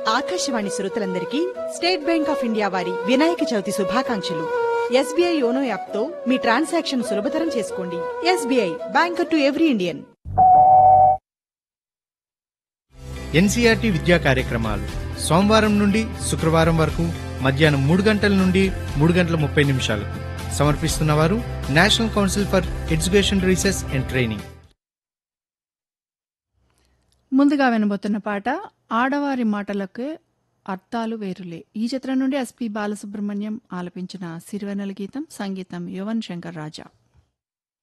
ఆకాశవాణి శ్రోతలందరికీ state bank of India వారి వినాయక చవితి శుభాకాంక్షలు ఎస్బీఐ యోనో యాప్తో మీ ట్రాన్సాక్షన్ సులభతరం చేసుకోండి SBI banker to every Indian NCERT విద్యా కార్యక్రమాలు సోమవారం నుండి శుక్రవారం వరకు మధ్యాహ్నం మూడు గంటల నుండి మూడు గంటల ముప్పై నిమిషాలకు సమర్పిస్తున్నవారు national council for education research and training ముందుగా వినబోతున్న పాట ఆడవారి మాటలకు అర్థాలు వేరులే ఈ చిత్రం నుండి ఎస్పి బాలసుబ్రహ్మణ్యం ఆలపించిన సిరివెన్నెల గీతం సంగీతం యువన్ శంకర్ రాజా